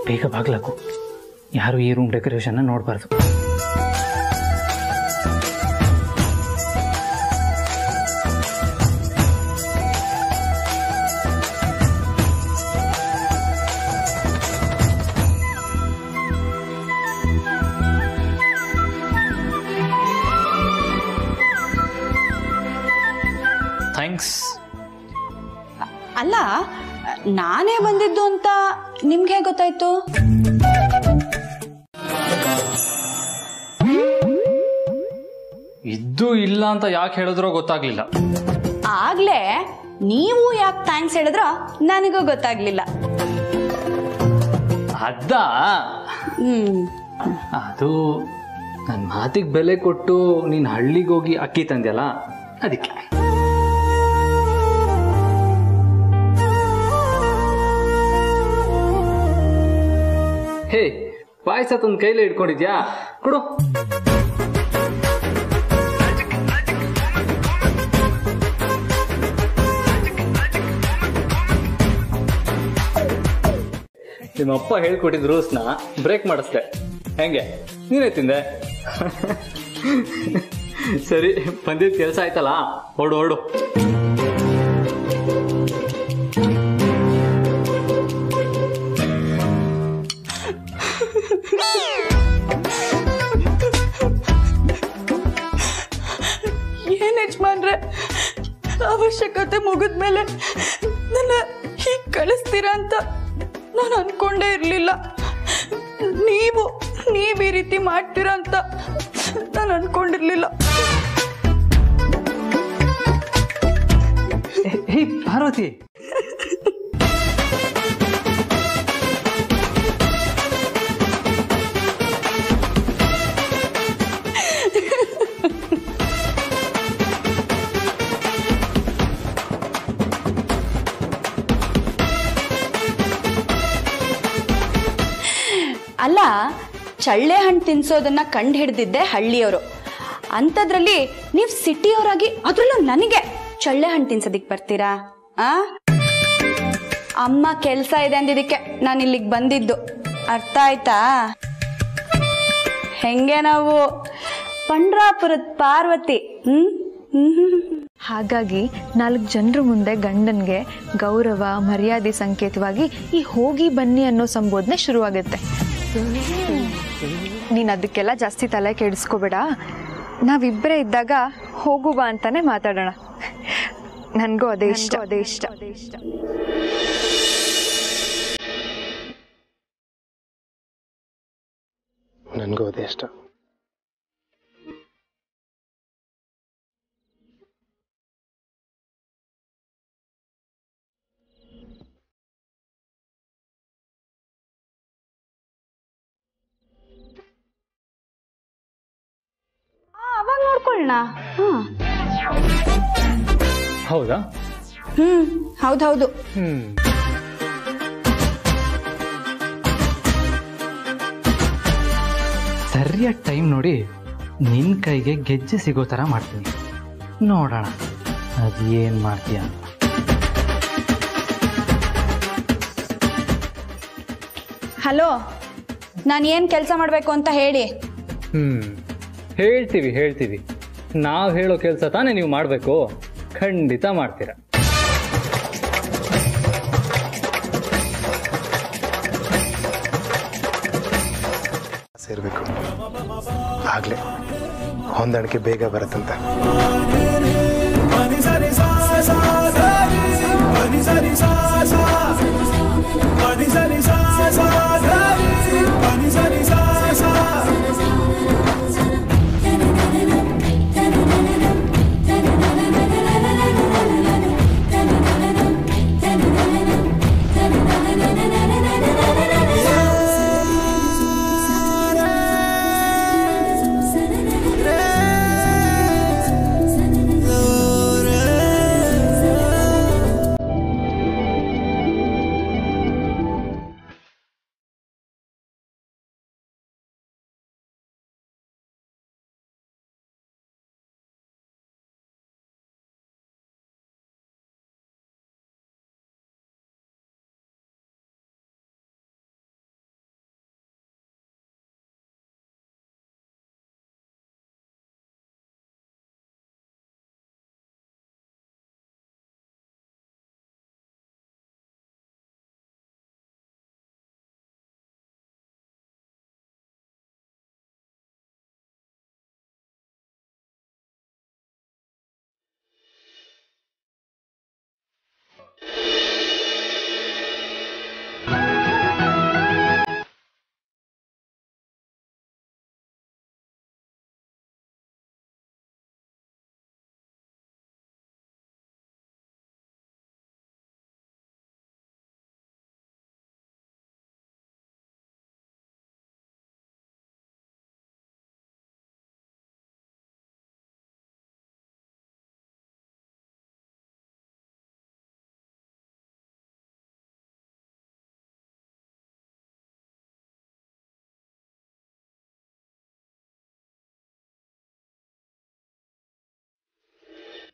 ಬೇಗ ಬಾಗ್ಲಾಕು ಯಾರು ಈ ರೂಮ್ ಡೆಕೋರೇಷನ್ನ ನೋಡಬಾರ್ದು ಥ್ಯಾಂಕ್ಸ್ ಅಲ್ಲ ನಾನೇ ಬಂದಿದ್ದು ಅಂತ ನಿಮ್ಗೆ ಹೇಗ್ ಗೊತ್ತಾಯ್ತು ಇದ್ದು ಇಲ್ಲ ಅಂತ ಯಾಕೆ ಹೇಳಿದ್ರೋ ಗೊತ್ತಾಗ್ಲಿಲ್ಲ ಆಗ್ಲೇ ನೀವು ಯಾಕೆ ಥ್ಯಾಂಕ್ಸ್ ಹೇಳಿದ್ರೋ ನನಗೂ ಗೊತ್ತಾಗ್ಲಿಲ್ಲ ಅದ ಹ್ಮ್ ಅದು ನನ್ನ ಮಾತಿಗೆ ಬೆಲೆ ಕೊಟ್ಟು ನೀನು ಹಳ್ಳಿಗೆ ಹೋಗಿ ಅಕ್ಕಿ ತಂದ್ಯಲ್ಲ ಅದಕ್ಕೆ ಹೇ ಪಾಯಸ ತಂದು ಕೈಲೇ ಇಟ್ಕೊಂಡಿದ್ಯಾ ಕೊಡು ನಿಮ್ಮಪ್ಪ ಹೇಳ್ಕೊಟ್ಟಿದ್ ರೂಲ್ಸ್ನ ಬ್ರೇಕ್ ಮಾಡಿಸ್ದೆ ಹೆಂಗೆ ನೀನೇ ತಿಂದೆ ಸರಿ ಬಂದಿದ್ ಕೆಲಸ ಆಯ್ತಲ್ಲ ಓಡು ಓಡು ಏನ್ ಯಜಮಾನ್ರೆ ಅವಶ್ಯಕತೆ ಮುಗಿದ್ಮೇಲೆ ನನ್ನ ಹೀಗ್ ಕಳಿಸ್ತೀರಾ ಅಂತ ನಾನು ಅನ್ಕೊಂಡೇ ಇರ್ಲಿಲ್ಲ ನೀವು ನೀವ್ ಈ ರೀತಿ ಮಾಡ್ತೀರಾ ಅಂತ ನಾನು ಅನ್ಕೊಂಡಿರ್ಲಿಲ್ಲ ಹೇ ಪಾರ್ವತಿ ಅಲ್ಲ ಚಳ್ಳೆ ಹಣ್ಣು ತಿನ್ಸೋದನ್ನ ಕಂಡು ಹಿಡ್ದಿದ್ದೆ ಹಳ್ಳಿಯವರು ಅಂಥದ್ರಲ್ಲಿ ನೀವು ಸಿಟಿಯವರಾಗಿ ಅದ್ರಲ್ಲೂ ನನಗೆ ಚಳ್ಳೆ ಹಣ್ಣು ತಿನ್ಸೋದಿಕ್ ಬರ್ತೀರಾ ಆ ಅಮ್ಮ ಕೆಲಸ ಇದೆ ಅಂದಿದ್ದಕ್ಕೆ ನಾನು ಇಲ್ಲಿಗೆ ಬಂದಿದ್ದು ಅರ್ಥ ಆಯ್ತಾ ಹೆಂಗೆ ನಾವು ಪಂಡ್ರಾಪುರದ ಪಾರ್ವತಿ ಹ್ಮ್ ಹ್ಮ್ ಹಾಗಾಗಿ ನಾಲ್ಕು ಜನರ ಮುಂದೆ ಗಂಡನ್ಗೆ ಗೌರವ ಮರ್ಯಾದೆ ಸಂಕೇತವಾಗಿ ಈ ಹೋಗಿ ಬನ್ನಿ ಅನ್ನೋ ಸಂಬೋಧನೆ ಶುರುವಾಗುತ್ತೆ ನೀನು ಅದಕ್ಕೆಲ್ಲ ಜಾಸ್ತಿ ತಲೆ ಕೆಡಿಸ್ಕೋಬೇಡ ನಾವಿಬ್ಬರೇ ಇದ್ದಾಗ ಹೋಗು ಬಾ ಅಂತಾನೆ ಮಾತಾಡೋಣ ನನಗೂ ಅದೇ ಇಷ್ಟ ಅದೇ ಇಷ್ಟ ಅದೇ ಇಷ್ಟ ನನಗೂ ಅದೇ ಇಷ್ಟ ಅವಾಗ ನೋಡ್ಕೊಳ್ಳೋಣ ಹ್ಮ್ ಹೌದಾ ಹ್ಮ್ ಹೌದೌದು ಹ್ಮ್ ಸರಿಯಾದ ಟೈಮ್ ನೋಡಿ ನಿನ್ ಕೈಗೆ ಗೆಜ್ಜೆ ಸಿಗೋ ಥರ ಮಾಡ್ತೀನಿ ನೋಡೋಣ ಅದೇನ್ ಮಾಡ್ತೀಯ ಅಂತ ಹಲೋ ನಾನು ಏನು ಕೆಲಸ ಮಾಡಬೇಕು ಅಂತ ಹೇಳಿ ಹ್ಮ್ ಹೇಳ್ತೀವಿ ಹೇಳ್ತೀವಿ ನಾವು ಹೇಳೋ ಕೆಲಸ ತಾನೇ ನೀವು ಮಾಡಬೇಕು ಖಂಡಿತ ಮಾಡ್ತೀರಾ ಸೇರ್ಬೇಕು ಆಗ್ಲೇ ಹೊಂದಾಣಿಕೆ ಬೇಗ ಬರುತ್ತಂತೆ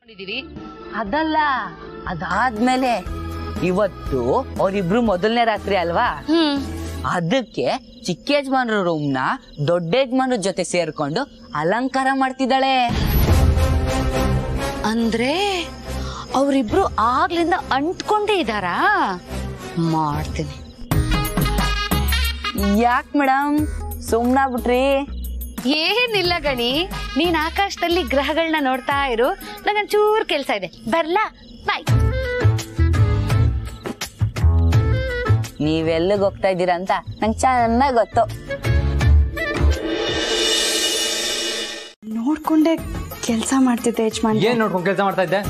ಮಾಡಿದೀವಿ ಅದಲ್ಲ ಅದಾದ್ಮೇಲೆ ಇವತ್ತು ಅವರಿಬ್ರು ಮೊದಲನೇ ರಾತ್ರಿ ಅಲ್ವಾ ಅದಕ್ಕೆ ಚಿಕ್ಕ ಯಜಮಾನ್ರ ರೂಮ್ ನ ದೊಡ್ಡ ಯಜಮಾನ್ರ ಜೊತೆ ಸೇರ್ಕೊಂಡು ಅಲಂಕಾರ ಮಾಡ್ತಿದ್ದಾಳೆ ಅಂದ್ರೆ ಅವರಿಬ್ರು ಆಗ್ಲಿಂದ ಅಂಟ್ಕೊಂಡೇ ಇದಾರಾ ಮಾಡ್ತೀನಿ ಯಾಕ್ ಮೇಡಮ್ ಸುಮ್ನಾಗ್ಬಿಟ್ರಿ ಏನಿಲ್ಲ ಗಣಿ ನೀನ್ ಆಕಾಶದಲ್ಲಿ ಗ್ರಹಗಳನ್ನ ನೋಡ್ತಾ ಇರು ನಂಗೊಂಚೂರ್ ಕೆಲ್ಸ ಇದೆ ಬರ್ಲಾ ಬಾಯ್ ನೀವೆಲ್ಲಿಗೆ ಹೋಗ್ತಾ ಇದ್ದೀರಾ ಅಂತ ನಂಗೆ ಚೆನ್ನಾಗ್ ಗೊತ್ತು ನೋಡ್ಕೊಂಡೆ ಕೆಲಸ ಮಾಡ್ತಿದ್ದೆ ಯಜಮಾನ್ ಏನ್ ನೋಡ್ಕೊಂಡು ಕೆಲಸ ಮಾಡ್ತಾ ಇದ್ದೆ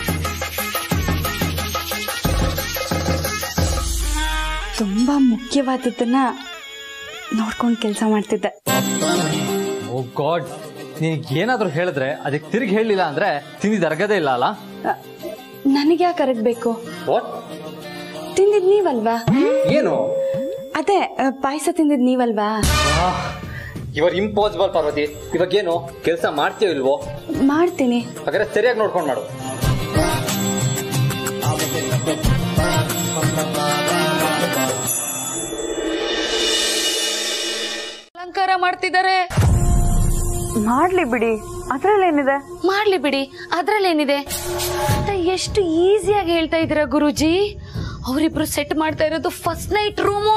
ತುಂಬಾ ಮುಖ್ಯವಾದದ್ದನ್ನ ನೋಡ್ಕೊಂಡು ಕೆಲಸ ಮಾಡ್ತಿದ್ದೆ ಓ ಗಾಡ್ ನಿನಗೆ ಏನಾದ್ರೂ ಹೇಳಿದ್ರೆ ಅದಕ್ಕೆ ತಿರುಗಿ ಹೇಳಿಲ್ಲ ಅಂದ್ರೆ ತಿಂದಿದ್ದು ಅರ್ಗದೇ ಇಲ್ಲ ಅಲ್ಲ ನನಗೆ ಯಾಕೆ ಅರಗಬೇಕು ವಾಟ್ ತಿಂದಿದ್ ನೀವಲ್ವಾ ಏನು ಅದೇ ಪಾಯಸ ತಿಂದಿದ್ ನೀವಲ್ವಾ ಇವಾಗ ಇಂಪಾಸಿಬಲ್ ಪಾರ್ವತಿ ಇವಾಗ ಏನು ಕೆಲಸ ಮಾಡ್ತೀಯೋ ಇಲ್ವೋ ಮಾಡ್ತೀನಿ ಹಾಗಾದ್ರೆ ಸರಿಯಾಗಿ ನೋಡ್ಕೊಂಡು ಮಾಡು ಅಲಂಕಾರ ಮಾಡ್ತಿದ್ದಾರೆ ಮಾಡ್ಲಿ ಬಿಡಿ ಅದ್ರಲ್ಲೇನಿದೆ ಮಾಡ್ಲಿ ಬಿಡಿ ಅದ್ರಲ್ಲೇನಿದೆ ಅಂತ ಎಷ್ಟು ಈಸಿಯಾಗಿ ಹೇಳ್ತಾ ಇದ್ದೀರಾ ಗುರುಜಿ ಅವರಿಬ್ರು ಸೆಟ್ ಮಾಡ್ತಾ ಇರೋದು first night room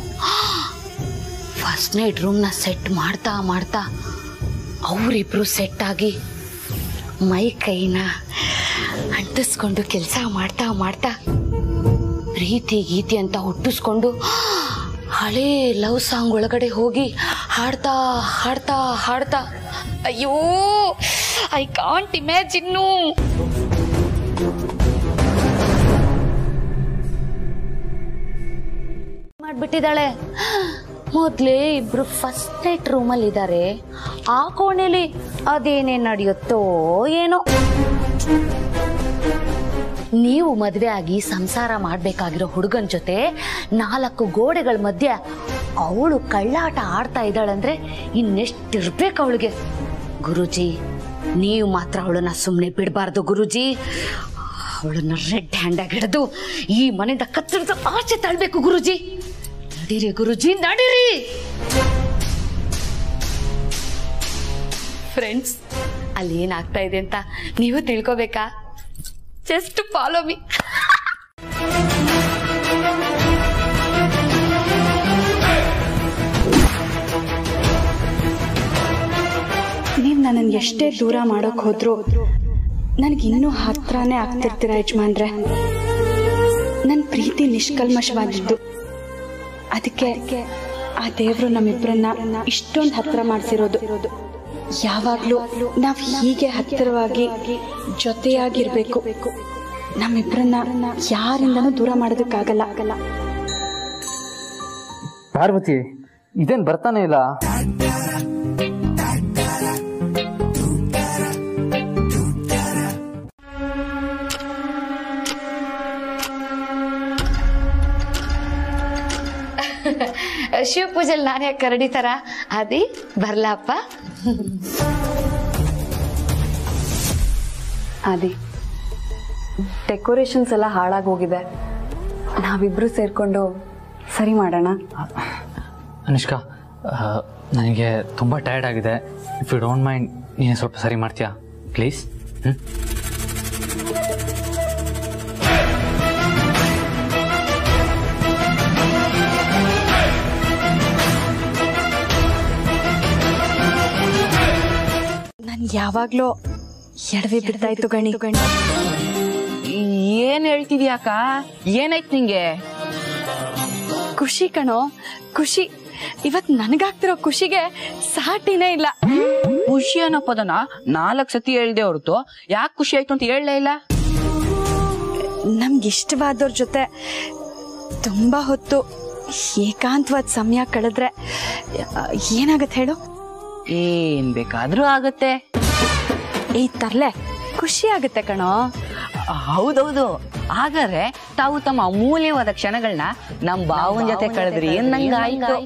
first night ರೂಮ್ನ ಸೆಟ್ ಮಾಡ್ತಾ ಮಾಡ್ತಾ ಅವರಿಬ್ರು ಸೆಟ್ ಆಗಿ ಮೈ ಕೈನ ಅಂಟಿಸ್ಕೊಂಡು ಕೆಲಸ ಮಾಡ್ತಾ ಮಾಡ್ತಾ ಪ್ರೀತಿ ಗೀತಿ ಅಂತ ಹುಟ್ಟಿಸ್ಕೊಂಡು ಹಳೇ ಲವ್ ಸಾಂಗ್ ಒಳಗಡೆ ಹೋಗಿ ಹಾಡ್ತಾ ಹಾಡ್ತಾ ಹಾಡ್ತಾ ಅಯ್ಯೋ ಐ ಕಾಂಟ್ ಇಮ್ಯಾಜಿನ್ನು ಮಾಡ್ಬಿಟ್ಟಿದ್ದಾಳೆ ಮೊದ್ಲೇ ಇಬ್ರು ಫಸ್ಟ್ ನೈಟ್ ರೂಮಲ್ಲಿ ಇದ್ದಾರೆ ಆ ಕೋಣೆಲಿ ಅದೇನೇನ್ ನಡೆಯುತ್ತೋ ಏನೋ ನೀವು ಮದ್ವೆ ಆಗಿ ಸಂಸಾರ ಮಾಡ್ಬೇಕಾಗಿರೋ ಹುಡುಗನ್ ಜೊತೆ ನಾಲ್ಕು ಗೋಡೆಗಳ ಮಧ್ಯೆ ಅವಳು ಕಳ್ಳಾಟ ಆಡ್ತಾ ಇದ್ದಾಳಂದ್ರೆ ಇನ್ನೆಷ್ಟಿರ್ಬೇಕು ಅವಳಿಗೆ ಗುರುಜಿ ನೀವು ಮಾತ್ರ ಅವಳನ್ನ ಸುಮ್ಮನೆ ಬಿಡಬಾರ್ದು ಗುರುಜಿ ಅವಳನ್ನ ರೆಡ್ ಹ್ಯಾಂಡ್ ಹಿಡಿದು ಈ ಮನೆಯಿಂದ ಕತ್ತರಿದು ಆಚೆ ತಳ್ಬೇಕು ಗುರುಜಿ ನಡೀರಿ ಗುರುಜಿ ನಡೀರಿ ಫ್ರೆಂಡ್ಸ್ ಅಲ್ಲಿ ಏನಾಗ್ತಾ ಇದೆ ಅಂತ ನೀವು ತಿಳ್ಕೊಬೇಕಾ ಜಸ್ಟ್ ಫಾಲೋ ಮೀ ನೀವು ನನ್ನನ್ನು ಎಷ್ಟೇ ದೂರ ಮಾಡೋಕ್ ಹೋದ್ರು ನನಗೆ ಇನ್ನೂ ಹತ್ರನೇ ಆಗ್ತಿರ್ತೀರ ಯಜಮಾನ್ರೆ ನನ್ನ ಪ್ರೀತಿ ನಿಷ್ಕಲ್ಮಶವಾಗಿದ್ದು ಅದಕ್ಕೆ ಆ ದೇವ್ರು ನಮ್ಮಿಬ್ಬರನ್ನ ಇಷ್ಟೊಂದು ಹತ್ರ ಮಾಡಿಸಿರೋದು ಯಾವಾಗ್ಲೂ ನಾವ್ ಹೀಗೆ ಹತ್ತಿರವಾಗಿ ಜೊತೆಯಾಗಿರ್ಬೇಕು ನಮ್ಮಿಬ್ಬರನ್ನ ಯಾರಿಂದನೂ ದೂರ ಮಾಡೋದಕ್ಕಾಗಲ್ಲ ಆಗಲ್ಲ ಪಾರ್ವತಿ ಇದೇನ್ ಬರ್ತಾನೆ ಇಲ್ಲ ಶಿವ ಪೂಜೆಲ್ ನಾನು ಯಾಕೆ ಕರಡಿತಾರ ಅದಿ ಬರ್ಲಾಪ್ಪ ಆದಿ ಡೆಕೋರೇಷನ್ಸ್ ಎಲ್ಲ ಹಾಳಾಗಿ ಹೋಗಿದೆ ನಾವಿಬ್ರು ಸೇರ್ಕೊಂಡು ಸರಿ ಮಾಡೋಣ ಅನುಷ್ಕಾ ಆ, ನನಗೆ ತುಂಬ ಟಯರ್ಡ್ ಆಗಿದೆ ಇಫ್ ಯು ಡೋಂಟ್ ಮೈಂಡ್ ನೀನು ಸ್ವಲ್ಪ ಸರಿ ಮಾಡ್ತೀಯಾ ಪ್ಲೀಸ್ ಹ್ಞೂ ನನ್ ಯಾವಾಗ್ಲೂ ಎಡವಿ ಬಿಡ್ತಾ ಇತ್ತು ಗಣಿ ಗಣಿ ಏನ್ ಹೇಳ್ತಿದ್ಯಾಕ ಏನಾಯ್ತು ನಿಂಗೆ ಖುಷಿ ಕಣೋ ಖುಷಿ ಇವತ್ ನನಗಾಗ್ತಿರೋ ಖುಷಿಗೆ ಸಾಟಿನೇ ಇಲ್ಲ ಖುಷಿ ಅನ್ನೋ ಪದನ ನಾಲ್ಕ್ ಸತಿ ಹೇಳ್ದೆ ಹೊರತು ಯಾಕೆ ಖುಷಿ ಆಯ್ತು ಅಂತ ಹೇಳಲೇ ಇಲ್ಲ ನಮ್ಗೆ ಇಷ್ಟವಾದವ್ರ ಜೊತೆ ತುಂಬಾ ಹೊತ್ತು ಏಕಾಂತವಾದ ಸಮಯ ಕಳೆದ್ರೆ ಆ, ಏನಾಗತ್ತೆ ಹೇಳು ಏನ್ ಬೇಕಾದ್ರೂ ಆಗತ್ತೆ ಈ ತರ್ಲೆ ಖುಷಿ ಆಗುತ್ತೆ ಕಣೋ ಹೌದೌದು ಹಾಗಾದ್ರೆ ತಾವು ತಮ್ಮ ಅಮೂಲ್ಯವಾದ ಕ್ಷಣಗಳನ್ನ ನಮ್ ಭಾವನ್ ಜೊತೆ ಕಳೆದ್ರಿ ಏನ್ ನಂಗೆ ಆಯ್ತು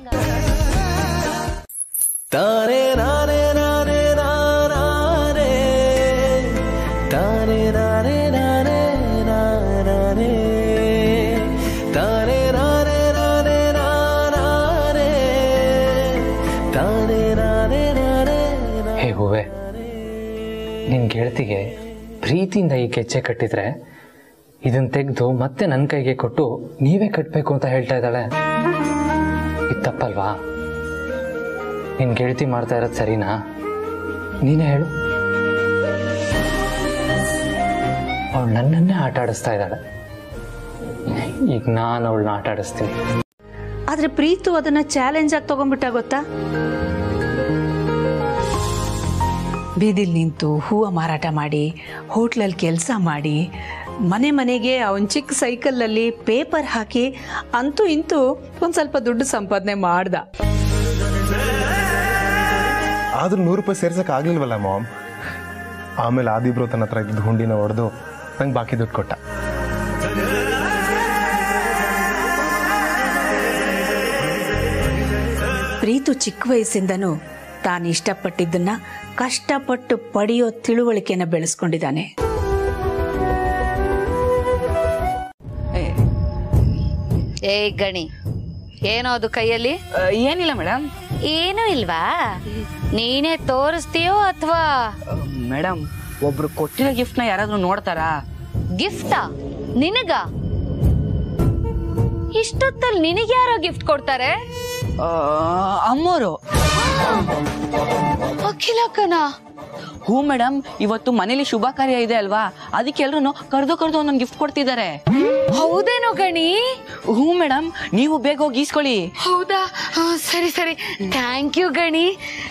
ತಾನೇ ನಾನೇ ನಾನೇ ನಾನೇ ತಾನೇ ಹೂವೆ ನಿನ್ನ ಗೆಳತಿಗೆ ಪ್ರೀತಿಯಿಂದ ಈ ಗೆಜ್ಜೆ ಕಟ್ಟಿದ್ರೆ ಇದನ್ನ ತೆಗೆದು ಮತ್ತೆ ನನ್ನ ಕೈಗೆ ಕೊಟ್ಟು ನೀವೇ ಕಟ್ಟಬೇಕು ಅಂತ ಹೇಳ್ತಾ ಇದ್ದಾಳೆ ಇದು ತಪ್ಪಲ್ವಾ ನಿನ್ನ ಗೆಳತಿ ಮಾಡ್ತಾ ಇರೋದು ಸರಿನಾ ನೀನೇ ಹೇಳು ಅವಳು ನನ್ನನ್ನೇ ಆಟ ಆಡಿಸ್ತಾ ಇದ್ದಾಳೆ ಈಗ ನಾನು ಅವಳನ್ನ ಆಟ ಆಡಿಸ್ತೀನಿ ಆದ್ರೆ ಪ್ರೀತು ಅದನ್ನ ಚಾಲೆಂಜ್ ಆಗಿ ತಗೊಂಡ್ಬಿಟ್ಟ ಗೊತ್ತಾ ಬೀದಿಲ್ ನಿಂತು ಹೂವು ಮಾರಾಟ ಮಾಡಿ ಹೋಟ್ಲಲ್ಲಿ ಕೆಲಸ ಮಾಡಿ ಮನೆ ಮನೆಗೆ ಅವನ್ ಚಿಕ್ಕ ಸೈಕಲಲ್ಲಿ ಪೇಪರ್ ಹಾಕಿ ಅಂತೂ ಇಂತೂ ಒಂದ್ ಸ್ವಲ್ಪ ದುಡ್ಡು ಸಂಪಾದನೆ ಮಾಡ್ದ ಆದ್ರೂ ನೂರು ರೂಪಾಯಿ ಸೇರ್ಸಕ್ ಆಗ್ಲಿಲ್ವಲ್ಲ ಮಾಮ್ ಆಮೇಲೆ ಆದಿಬ್ರು ತನ್ನ ಹತ್ರ ಇದ್ದ ಹುಂಡಿನ ಹೊಡೆದು ನಂಗೆ ಬಾಕಿ ದುಡ್ಡು ಕೊಟ್ಟ ಪ್ರೀತು ಚಿಕ್ಕ ವಯಸ್ಸಿಂದನೂ ತಾನು ಇಷ್ಟಪಟ್ಟಿದ್ದನ್ನ ಕಷ್ಟಪಟ್ಟು ಪಡೆಯೋ ತಿಳುವಳಿಕೆನ ಬೆಳೆಸ್ಕೊಂಡಿದ್ದಾನೆ ಏ ಗಣಿ ಏನೋ ಅದು ಕೈಯಲ್ಲಿ ಏನಿಲ್ಲ ಮೇಡಮ್ ಏನೂ ಇಲ್ವಾ ನೀನೇ ತೋರಿಸ್ತೀಯೋ ಅಥವಾ ಮೇಡಮ್ ಒಬ್ರು ಕೊಟ್ಟಿರೋ ಗಿಫ್ಟ್ನ ಯಾರಾದ್ರೂ ನೋಡ್ತಾರಾ ಗಿಫ್ಟಾ ನಿನಗ ಇಷ್ಟೊತ್ತಲ್ಲಿ ನಿನಗೆ ಯಾರೋ ಗಿಫ್ಟ್ ಕೊಡ್ತಾರೆ ಆ, ಅಮ್ಮೋರು ಅಖಿಲಕ್ಕನ ಹೂ ಮೇಡಮ್ ಇವತ್ತು ಮನೇಲಿ ಶುಭ ಕಾರ್ಯ ಇದೆ ಅಲ್ವಾ ಅದಕ್ಕೆ ಎಲ್ರು ಕರೆದು ಕರೆದು ಒಂದೊಂದು ಗಿಫ್ಟ್ ಕೊಡ್ತಿದ್ದಾರೆ ಹೌದೇನೋ ಗಣಿ ಹೂ ಮೇಡಮ್ ನೀವು ಬೇಗ ಹೋಗಿ ಈಸ್ಕೊಳ್ಳಿ ಹೌದಾ ಆ, ಸರಿ ಸರಿ ಥ್ಯಾಂಕ್ ಯು ಗಣಿ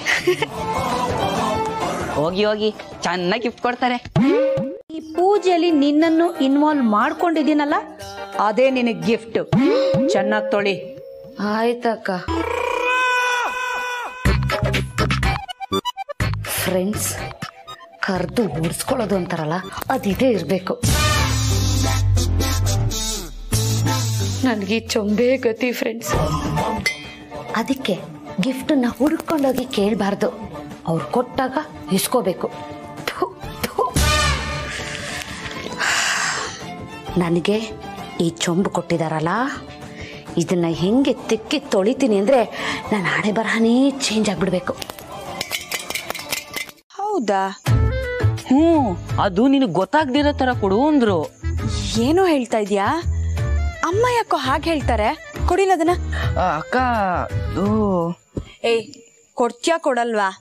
ಹೋಗಿ ಹೋಗಿ ಚೆನ್ನಾಗಿ ಗಿಫ್ಟ್ ಕೊಡ್ತಾರೆ ಈ ಪೂಜೆಯಲ್ಲಿ ನಿನ್ನನ್ನು ಇನ್ವಾಲ್ವ್ ಮಾಡ್ಕೊಂಡಿದ್ದೀನಲ್ಲ ಅದೇ ನಿನಗೆ ಗಿಫ್ಟ್ ಚೆನ್ನಾಗಿ ತೊಳಿ ಆಯ್ತಕ್ಕ ಫ್ರೆಂಡ್ಸ್ ಕರ್ದು ಓಡಿಸ್ಕೊಳ್ಳೋದು ಅಂತಾರಲ್ಲ ಅದಿದೆ ಇರ್ಬೇಕು ನನಗೆ ಚೊಂಬೆ ಗತಿ ಫ್ರೆಂಡ್ಸ್ ಅದಕ್ಕೆ ಗಿಫ್ಟನ್ನ ಹುಡುಕೊಂಡೋಗಿ ಕೇಳಬಾರ್ದು ಅವ್ರು ಕೊಟ್ಟಾಗ ಇಸ್ಕೋಬೇಕು ಥು, ಥು. ನನಗೆ ಈ ಚೊಂಬು ಕೊಟ್ಟಿದಾರಲ್ಲ ಇದನ್ನ ಹೆಂಗೆ ತಿಕ್ಕಿ ತೊಳಿತೀನಿ ಅಂದ್ರೆ ನನ್ನ ಹಣೆ ಬರಹನೇ ಚೇಂಜ್ ಆಗ್ಬಿಡ್ಬೇಕು ಹೌದಾ ಹ್ಞೂ ಅದು ನಿನಗೆ ಗೊತ್ತಾಗ್ದಿರೋ ತರ ಕೊಡು ಅಂದ್ರು ಏನು ಹೇಳ್ತಾ ಇದ್ಯಾ ಅಮ್ಮ ಯಾಕೋ ಹಾಗೆ ಹೇಳ್ತಾರೆ ಕೊಡಿಲ್ಲ ಅದನ್ನ ಆ, ಅಕ್ಕ ಅದು ಏಯ್ ಕೊಡ್ತ್ಯಾ ಕೊಡಲ್ವಾ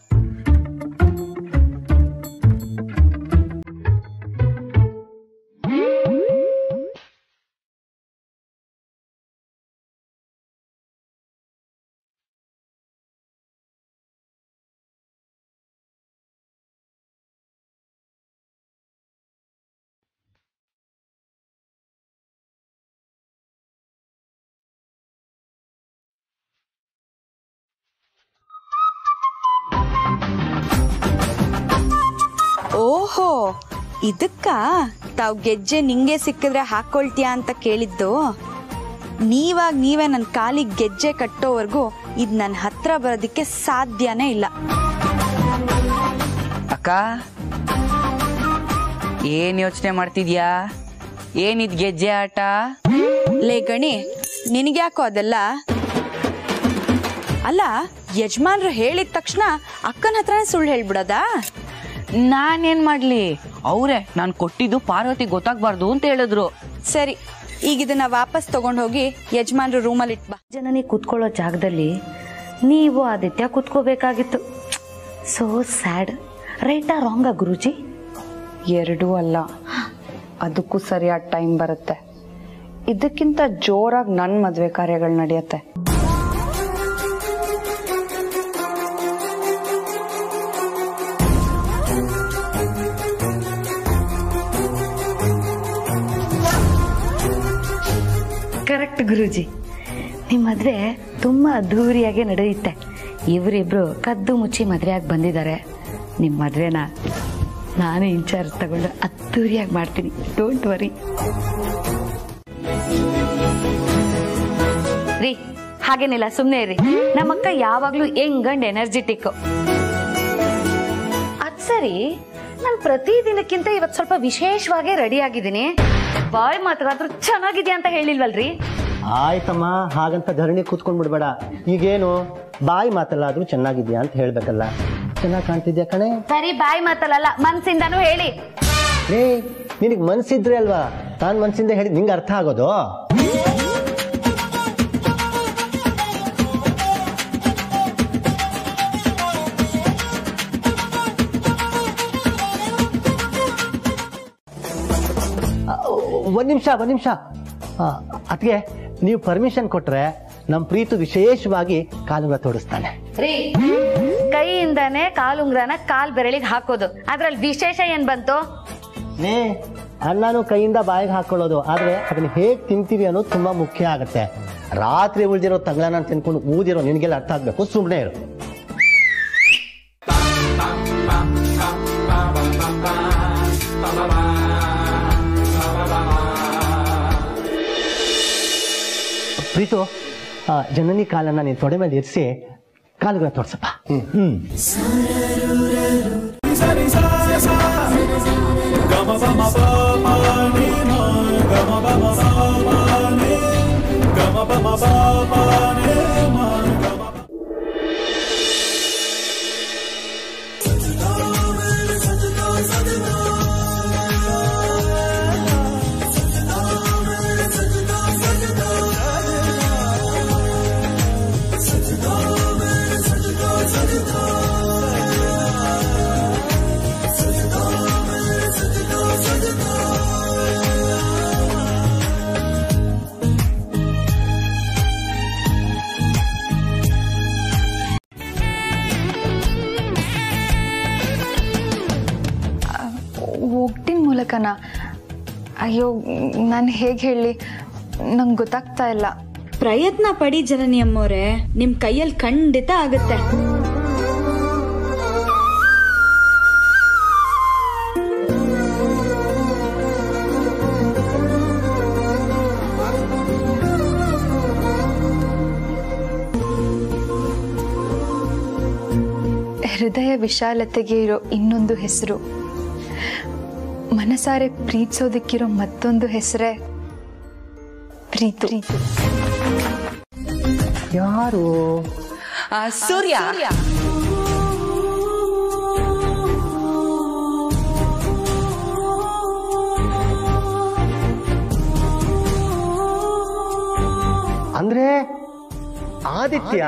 ಓಹೋ ಇದಕ್ಕ ತಾವ್ ಗೆಜ್ಜೆ ನಿಂಗೆ ಸಿಕ್ಕಿದ್ರೆ ಹಾಕೊಳ್ತೀಯಾ ಅಂತ ಕೇಳಿದ್ದು ನೀವಾಗ ನೀವೇ ನನ್ನ ಕಾಲಿಗೆ ಗೆಜ್ಜೆ ಕಟ್ಟೋವರೆಗೂ ಇದು ನನ್ನ ಹತ್ರ ಬರೋದಕ್ಕೆ ಸಾಧ್ಯನೇ ಇಲ್ಲ ಅಕ್ಕ ಏನ್ ಯೋಚನೆ ಮಾಡ್ತಿದ್ಯಾ ಏನಿದ್ ಗೆಜ್ಜೆ ಆಟ ಲೇ ಗಣಿ ನಿನಗ್ಯಾಕೋ ಅದೆಲ್ಲ ಅಲ್ಲ ಯಜಮಾನ್ರು ಹೇಳಿದ ತಕ್ಷಣ ಅಕ್ಕನ ಹತ್ರನೇ ಸುಳ್ಳು ಹೇಳ್ಬಿಡೋದಾ ನಾನೇನ್ ಮಾಡ್ಲಿ ಅವ್ರೆ ನಾನ್ ಕೊಟ್ಟಿದ್ದು ಪಾರ್ವತಿ ಗೊತ್ತಾಗ್ಬಾರ್ದು ಅಂತ ಹೇಳಿದ್ರು ಸರಿ ಈಗ ಇದನ್ನ ವಾಪಸ್ ತಗೊಂಡ್ ಹೋಗಿ ಯಜಮಾನ್ರು ರೂಮಲ್ಲಿ ಇಟ್ಬಾ ಜನನಿ ಕೂತ್ಕೊಳ್ಳೋ ಜಾಗದಲ್ಲಿ ನೀವು ಆದಿತ್ಯ ಕೂತ್ಕೋಬೇಕಾಗಿತ್ತು ಸೋ ಸ್ಯಾಡ್ ರೈಟಾ ರಾಂಗಾ ಗುರುಜಿ ಎರಡೂ ಅಲ್ಲ ಅದಕ್ಕೂ ಸರಿಯಾದ ಟೈಮ್ ಬರುತ್ತೆ ಇದಕ್ಕಿಂತ ಜೋರಾಗಿ ನನ್ನ ಮದುವೆ ಕಾರ್ಯಗಳು ನಡೆಯುತ್ತೆ ಕರೆಕ್ಟ್ ಗುರುಜಿ ನಿಮ್ಮ ಮದುವೆ ತುಂಬ ಅದ್ಧೂರಿಯಾಗಿ ನಡೆಯುತ್ತೆ ಇವರಿಬ್ರು ಕದ್ದು ಮುಚ್ಚಿ ಮದುವೆಯಾಗಿ ಬಂದಿದ್ದಾರೆ ನಿಮ್ಮ ಮದುವೆನ ನಾನೇ ಇನ್ಚಾರ್ಜ್ ತಗೊಂಡು ಅದ್ದೂರಿಯಾಗಿ ಮಾಡ್ತೀನಿ ಡೋಂಟ್ ವರಿ ರೀ ಹಾಗೇನಿಲ್ಲ ಸುಮ್ಮನೆ ಇರಿ ನಮ್ಮಕ್ಕ ಯಾವಾಗ್ಲೂ ಯಂಗ್ ಅಂಡ್ ಎನರ್ಜೆಟಿಕ್ ಅದ್ ಸರಿ ನಾನು ಪ್ರತಿ ದಿನಕ್ಕಿಂತ ಇವತ್ತು ಸ್ವಲ್ಪ ವಿಶೇಷವಾಗಿ ರೆಡಿ ಆಗಿದ್ದೀನಿ ಬಾಯ್ ಮಾತಾದ್ರೂ ಚೆನ್ನಾಗಿದೆ ಅಂತ ಹೇಳಿಲ್ವಲ್ರಿ ಆಯ್ತಮ್ಮ ಹಾಗಂತ ಧರಣಿ ಕೂತ್ಕೊಂಡ್ ಬಿಡ್ಬೇಡ ಈಗೇನು ಬಾಯಿ ಮಾತಲ್ಲಾದ್ರೂ ಚೆನ್ನಾಗಿದ್ಯಾ ಅಂತ ಹೇಳ್ಬೇಕಲ್ಲ ಚೆನ್ನಾಗಿ ಕಾಣ್ತಿದ್ಯಾ ಕಣೆ ಬರೀ ಬಾಯಿ ಮಾತಲ್ಲ ಮನ್ಸಿಂದಾನು ಹೇಳಿ ರೇ ನಿನಗೆ ಮನ್ಸಿದ್ರೆ ಅಲ್ವಾ ತಾನು ಮನ್ಸಿಂದ ಹೇಳಿ ನಿಂಗೆ ಅರ್ಥ ಆಗೋದು ಒಂದು ನಿಮಿಷ ಒಂದು ನಿಮಿಷ ಅದಕ್ಕೆ ನೀವು ಪರ್ಮಿಷನ್ ಕೊಟ್ರೆ ನಮ್ಮ ಪ್ರೀತು ವಿಶೇಷವಾಗಿ ಕಾಲುಂಗ್ರ ತೋರಿಸ್ತಾನೆ ರೀ ಕೈಯಿಂದಾನೆ ಕಾಲುಂಗ್ರನ ಕಾಲ್ ಬೆರಳಿಗೆ ಹಾಕೋದು ಅದ್ರಲ್ಲಿ ವಿಶೇಷ ಏನ್ ಬಂತು ನೇ ಅನ್ನನು ಕೈಯಿಂದ ಬಾಯಿಗೆ ಹಾಕೊಳ್ಳೋದು ಆದ್ರೆ ಅದನ್ನ ಹೇಗ್ ತಿಂತೀವಿ ಅನ್ನೋದು ತುಂಬಾ ಮುಖ್ಯ ಆಗುತ್ತೆ ರಾತ್ರಿ ಉಳಿದಿರೋ ತಗಳನ್ನ ತಿನ್ಕೊಂಡು ಊದಿರೋ ನಿನಗೆಲ್ಲ ಅರ್ಥ ಆಗ್ಬೇಕು ಸುಮ್ಮನೆ ಇರು ಪ್ರೀತು ಆ, ಜನನಿ ಕಾಲನ್ನ ನೀನ್ ತೊಡೆ ಮೇಲೆ ಇರಿಸಿ ಕಾಲುಗಳ ತೋರ್ಸಪ್ಪ ಹ್ಮ್ ಒಗ್ಟಿನ ಮೂಲಕನಾ ಅಯ್ಯೋ ನಾನು ಹೇಗೆ ಹೇಳಿ ನಂಗೆ ಗೊತ್ತಾಗ್ತಾ ಇಲ್ಲ ಪ್ರಯತ್ನ ಪಡಿ ಜನನಿ ಅಮ್ಮೋರೆ ನಿಮ್ ಕೈಯಲ್ಲಿ ಖಂಡಿತ ಆಗುತ್ತೆ ಹೃದಯ ವಿಶಾಲತೆಗೆ ಇರೋ ಇನ್ನೊಂದು ಹೆಸರು ಮನಸಾರೆ ಪ್ರೀತಿಸೋದಕ್ಕಿರೋ ಮತ್ತೊಂದು ಹೆಸರೇ ಪ್ರೀತು ಯಾರು ಸೂರ್ಯ ಅಂದ್ರೆ ಆದಿತ್ಯ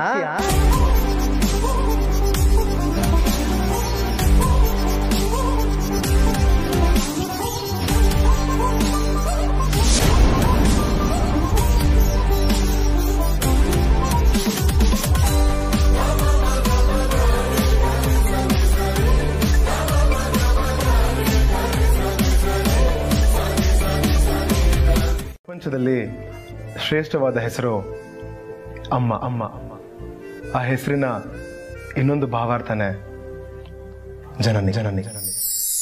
ಪ್ರಪಂಚದಲ್ಲಿ ಶ್ರೇಷ್ಠವಾದ ಹೆಸರು ಅಮ್ಮ ಅಮ್ಮ ಆ ಹೆಸರಿನ ಇನ್ನೊಂದು ಭಾವಾರ್ಥನೆ ಜನನಿ ಜನನಿ ಜನನಿ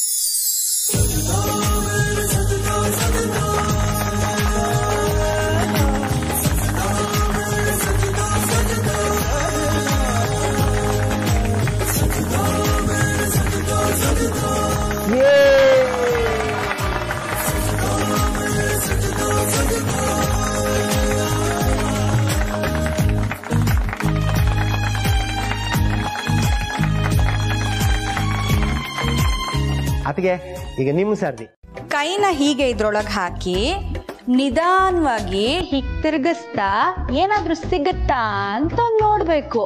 ಅದಕ್ಕೆ ಈಗ ನಿಮ್ಮ ಸರ್ದಿ ಕೈನ ಹೀಗೆ ಇದ್ರೊಳಗೆ ಹಾಕಿ ನಿಧಾನವಾಗಿ ಹೀಗ್ ತಿರ್ಗಿಸ್ತಾ ಏನಾದ್ರೂ ಸಿಗುತ್ತಾ ಅಂತ ನೋಡ್ಬೇಕು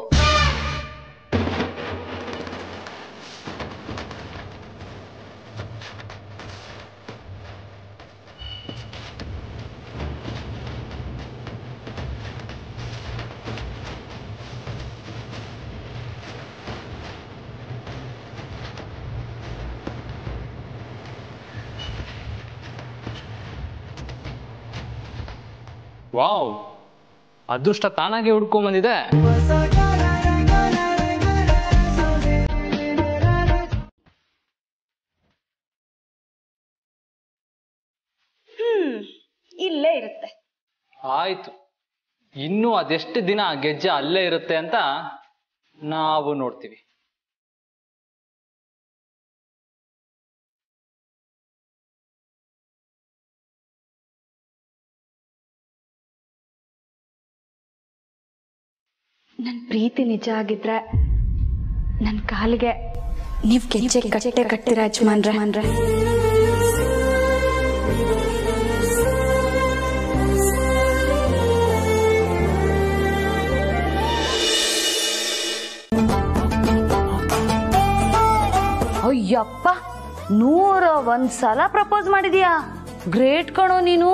ವಾವ್ ಅದೃಷ್ಟ ತಾನಾಗೆ ಹುಡ್ಕೊಂಡ್ ಬಂದಿದೆ ಇಲ್ಲೇ ಇರುತ್ತೆ ಆಯ್ತು ಇನ್ನು ಅದೆಷ್ಟು ದಿನ ಆ ಗೆಜ್ಜೆ ಅಲ್ಲೇ ಇರುತ್ತೆ ಅಂತ ನಾವು ನೋಡ್ತೀವಿ ನನ್ನ ಪ್ರೀತಿ ನಿಜ ಆಗಿದ್ರೆ ನನ್ನ ಕಾಲಿಗೆ ನೀವ್ ಗೆಜ್ಜೆ ಕಟ್ಟೆ ಕಟ್ಟಿರ ಯಜಮಾನ್ರೆ ಅಯ್ಯಪ್ಪ ನೂರ ಒಂದ್ ಸಲ ಪ್ರಪೋಸ್ ಮಾಡಿದ್ಯಾ ಗ್ರೇಟ್ ಕಣೋ ನೀನು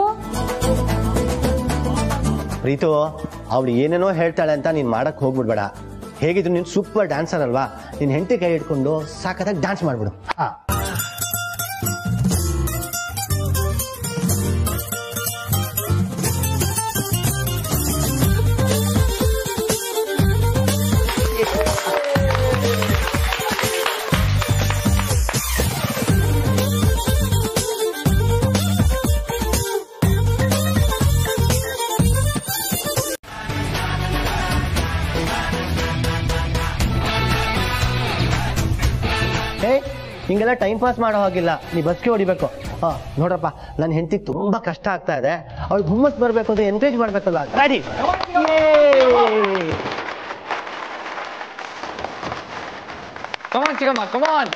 ಪ್ರೀತು ಅವಳು ಏನೇನೋ ಹೇಳ್ತಾಳೆ ಅಂತ ನೀನು ಮಾಡಕ್ ಹೋಗ್ಬಿಡ್ಬೇಡ ಹೇಗಿದ್ರು ನೀನು ಸೂಪರ್ ಡ್ಯಾನ್ಸರ್ ಅಲ್ವಾ ನಿನ್ನ ಹೆಂಡತಿ ಕೈ ಹಿಡ್ಕೊಂಡು ಸಾಕತ್ತಾಗಿ ಡ್ಯಾನ್ಸ್ ಮಾಡ್ಬಿಡು ಹಾ ಏ ಹಿಂಗೆಲ್ಲ ಟೈಮ್ ಪಾಸ್ ಮಾಡೋ ಹಾಗಿಲ್ಲ ನೀ ಬಸ್ಗೆ ಹೊಡಿಬೇಕು ಹಾ ನೋಡ್ರಪ್ಪ ನನ್ನ ಹೆಂಡತಿಗೆ ತುಂಬಾ ಕಷ್ಟ ಆಗ್ತಾ ಇದೆ ಅವ್ಳಿಗೆ ಹುಮ್ಮಸ್ ಬರಬೇಕು ಅಂತ ಎನ್ಕರೇಜ್ ಮಾಡ್ಬೇಕಲ್ವಾ ರೆಡಿ ಕಮಾನ್ ಚಿಕ್ಕಮ್ಮ ಕಮಾನ್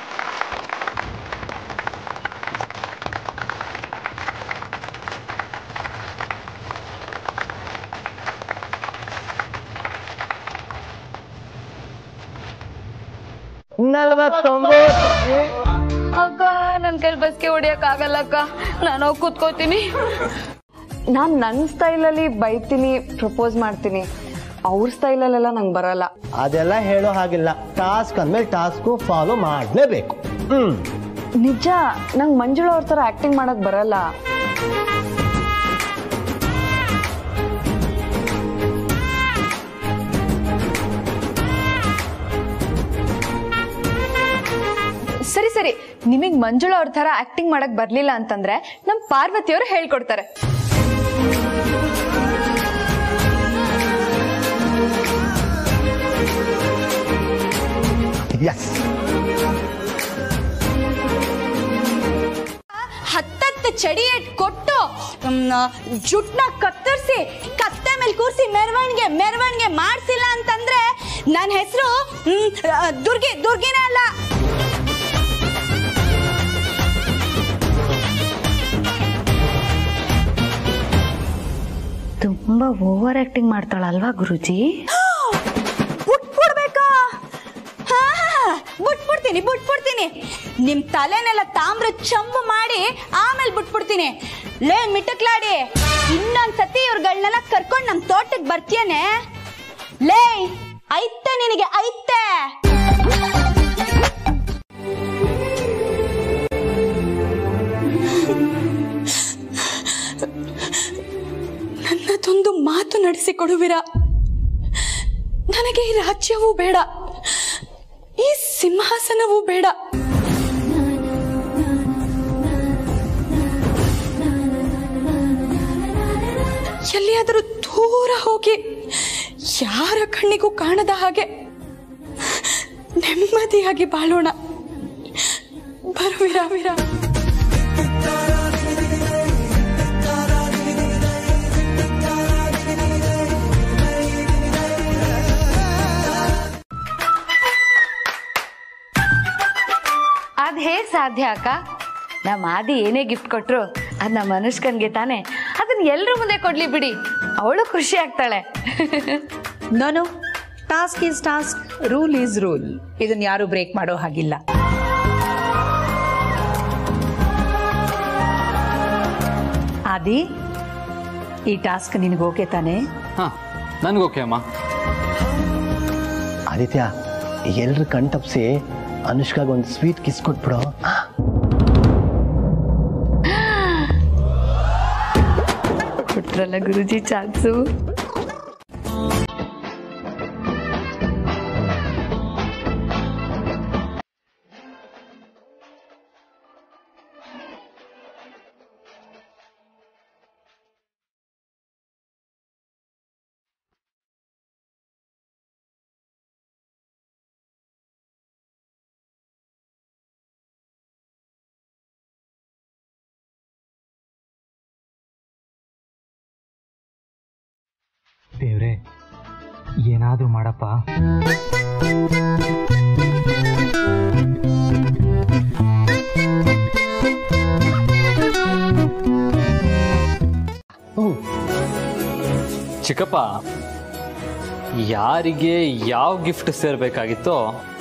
ನಲವತ್ತೊಂಬತ್ತು ಅಕ್ಕ ನನ್ ಕೈಲಿ ಬಸ್ಗೆ ಹೊಡಿಯಕ್ ಆಗಲ್ಲ ಅಕ್ಕ ನಾನು ಹೋಗಿ ಕೂತ್ಕೋತೀನಿ ನಾನು ನನ್ನ ಸ್ಟೈಲಲ್ಲಿ ಬೈತೀನಿ ಪ್ರಪೋಸ್ ಮಾಡ್ತೀನಿ ಅವ್ರ ಸ್ಟೈಲಲ್ಲೆಲ್ಲ ನಂಗೆ ಬರಲ್ಲ ಅದೆಲ್ಲ ಹೇಳೋ ಹಾಗಿಲ್ಲ ಟಾಸ್ಕ್ ಅಂದ್ಮೇಲೆ ಟಾಸ್ಕು ಫಾಲೋ ಮಾಡಲೇಬೇಕು ಹ್ಮ್ ನಿಜ ನಂಗೆ ಮಂಜುಳ ಅವ್ರ ಥರ ಆಕ್ಟಿಂಗ್ ಮಾಡಕ್ ಬರಲ್ಲ ಸರಿ ಸರಿ ನಿಮಗೆ ಮಂಜುಳ ಅವ್ರ ಥರ ಆಕ್ಟಿಂಗ್ ಮಾಡಕ್ ಬರ್ಲಿಲ್ಲ ಅಂತಂದ್ರೆ ನಮ್ ಪಾರ್ವತಿಯವರು ಹೇಳ್ಕೊಡ್ತಾರೆ ಎಸ್ ಹತ್ತತ್ತು ಚಡಿ ಇಟ್ ಕೊಟ್ಟು ಜುಟ್ನ ಕತ್ತರಿಸಿ ಕತ್ತೆ ಮೇಲೆ ಕೂರಿಸಿ ಮೆರವಣಿಗೆ ಮೆರವಣಿಗೆ ಮಾಡ್ಸಿಲ್ಲ ಅಂತಂದ್ರೆ ನನ್ನ ಹೆಸರು ದುರ್ಗಿ ದುರ್ಗಿನೇ ಅಲ್ಲ ತುಂಬಾ ಓವರ್ ಆಕ್ಟಿಂಗ್ ಮಾಡ್ತಾಳಲ್ವಾ ಗುರುಜಿ ಬಿಟ್ಬಿಡ್ಬೇಕಾ ಹಾ ಬಿಟ್ಬಿಡ್ತೀನಿ ಬಿಟ್ಬಿಡ್ತೀನಿ ನಿಮ್ ತಲೆನೆಲ್ಲ ತಾಮ್ರ ಚಂಬು ಮಾಡಿ ಆಮೇಲೆ ಬಿಟ್ಬಿಡ್ತೀನಿ ಲೇ ಮಿಟಕ್ಲಾಡಿ ಇನ್ನೊಂದ್ಸತಿ ಇವ್ರಗಳನ್ನೆಲ್ಲ ಕರ್ಕೊಂಡ್ ನಮ್ ತೋಟಕ್ ಬರ್ತೀಯನೆ ಲೇ ಐತೆ ನಿನಗೆ ಐತೆ ನನ್ನದೊಂದು ಮಾತು ನಡೆಸಿಕೊಡುವಿರಾ ನನಗೆ ಈ ರಾಜ್ಯವೂ ಬೇಡ ಈ ಸಿಂಹಾಸನವೂ ಬೇಡ ಎಲ್ಲಿಯಾದರೂ ದೂರ ಹೋಗಿ ಯಾರ ಕಣ್ಣಿಗೂ ಕಾಣದ ಹಾಗೆ ನೆಮ್ಮದಿಯಾಗಿ ಬಾಳೋಣ ಬರುವಿರಾ ವಿರಾ ಅದ್ ಹೇಗ್ ಸಾಧ್ಯ ಅಕ್ಕ ನಮ್ಮ ಆದಿ ಏನೇ ಗಿಫ್ಟ್ ಕೊಟ್ರು ಅದ್ ನಮ್ಮ ಅನುಷ್ಕನ್ಗೆ ತಾನೆ ಅದನ್ನ ಎಲ್ರ ಮುಂದೆ ಕೊಡ್ಲಿ ಬಿಡಿ ಅವಳು ಖುಷಿ ಆಗ್ತಾಳೆ no no task is task rule is rule ಇದನ್ನ ಯಾರು ಬ್ರೇಕ್ ಮಾಡೋ ಹಾಗಿಲ್ಲ ಆದಿ ಈ ಟಾಸ್ಕ್ ನಿನಗೆ ಓಕೆ ತಾನೆ ಹಾ ನನ್ಗೋಕೆ ಅಮ್ಮ ಆದಿತ್ಯ ಎಲ್ರು ಕಣ್ ತಪ್ಸಿ ಅನುಷ್ಕಾಗ ಒಂದು ಸ್ವೀಟ್ ಕಿಸ್ ಕೊಟ್ಬಿಡು ಕೊಟ್ರಲ್ಲ ಗುರುಜಿ ಚಾನ್ಸು ದೇವ್ರೆ ಏನಾದ್ರೂ ಮಾಡಪ್ಪ ಚಿಕ್ಕಪ್ಪ ಯಾರಿಗೆ ಯಾವ ಗಿಫ್ಟ್ ಸೇರ್ಬೇಕಾಗಿತ್ತೋ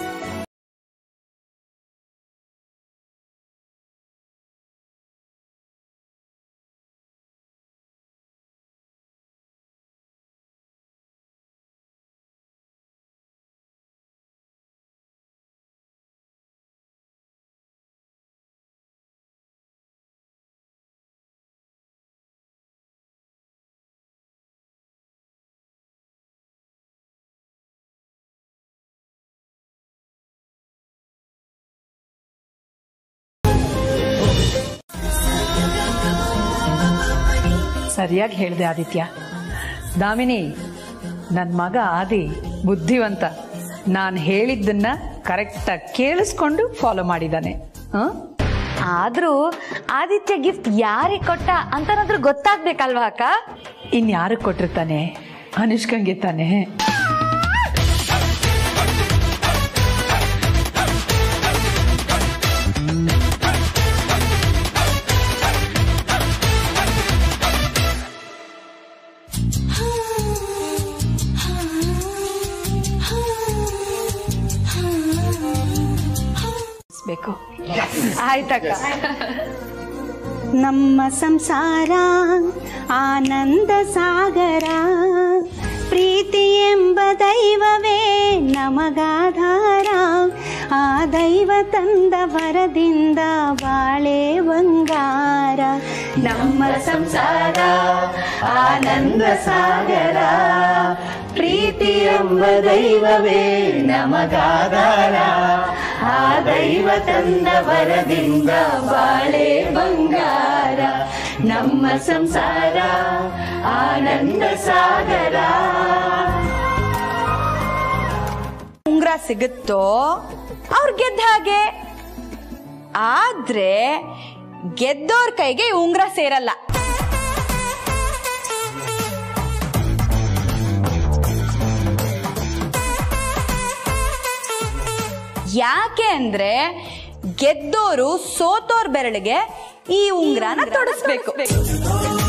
ಸರಿಯಾಗಿ ಹೇಳಿದೆ ಆದಿತ್ಯ ದಾಮಿನಿ ನನ್ನ ಮಗ ಆದಿ ಬುದ್ಧಿವಂತ ನಾನು ಹೇಳಿದ್ದನ್ನ ಕರೆಕ್ಟಾಗಿ ಕೇಳಿಸ್ಕೊಂಡು ಫಾಲೋ ಮಾಡಿದ್ದಾನೆ ಹಾಂ ಆದ್ರೂ ಆದಿತ್ಯ ಗಿಫ್ಟ್ ಯಾರಿಗೆ ಕೊಟ್ಟ ಅಂತನಾದ್ರೂ ಗೊತ್ತಾಗ್ಬೇಕಲ್ವಾ ಅಕ್ಕ ಇನ್ಯಾರು ಕೊಟ್ಟಿರ್ತಾನೆ ಅನುಷ್ಕಂಗೆ ತಾನೆ ಬೇಕು ಆಯ್ತಕ್ಕ ನಮ್ಮ ಸಂಸಾರ ಆನಂದ ಸಾಗರ ಪ್ರೀತಿ ಎಂಬ ದೈವವೇ ನಮಗಾಧಾರ ಆ ದೈವ ತಂದ ವರದಿಂದ ಬಾಳೆ ಬಂಗಾರ ನಮ್ಮ ಸಂಸಾರ ಆನಂದ ಸಾಗರ ಪ್ರೀತಿ ಎಂಬ ದೈವವೇ ನಮಗಾಧಾರ ಆ ದೈವ ತಂದ ವರದಿಂದ ಬಾಳೆ ಬಂಗಾರ ನಮ್ಮ ಸಂಸಾರ ಆನಂದ ಸಾಗರ ಉಂಗ್ರ ಸಿಗುತ್ತೋ ಅವ್ರು ಗೆದ್ದ ಹಾಗೆ ಆದ್ರೆ ಗೆದ್ದೋರ್ ಕೈಗೆ ಈ ಉಂಗ್ರ ಸೇರಲ್ಲ ಯಾಕೆ ಅಂದ್ರೆ ಗೆದ್ದೋರು ಸೋತೋರ್ ಬೆರಳಿಗೆ ಈ ಉಂಗ್ರನ ತೊಡಸ್ಬೇಕು